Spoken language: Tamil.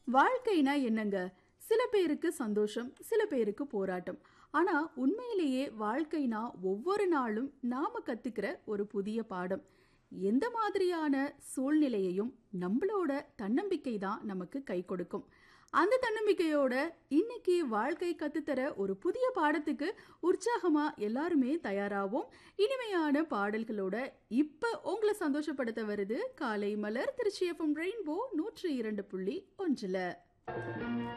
வாழ்க்கைனா என்னங்க சில பேருக்கு சந்தோஷம் சில பேருக்கு போராட்டம் ஆனா உண்மையிலேயே வாழ்க்கைனா ஒவ்வொரு நாளும் நாம கத்துக்கிற ஒரு புதிய பாடம் எந்த மாதிரியான சூழ்நிலையையும் நம்மளோட தன்னம்பிக்கை தான் நமக்கு கை கொடுக்கும் அந்த தன்னம்பிக்கையோட இன்னைக்கு வாழ்க்கை கத்துத்தர ஒரு புதிய பாடத்துக்கு உற்சாகமா எல்லாருமே தயாராகும் இனிமையான பாடல்களோட இப்ப உங்களை சந்தோஷப்படுத்த வருது காலை மலர் திருச்சி எஃப்எம் ரெயின்போ நூற்றி இரண்டு புள்ளி ஒன்றுல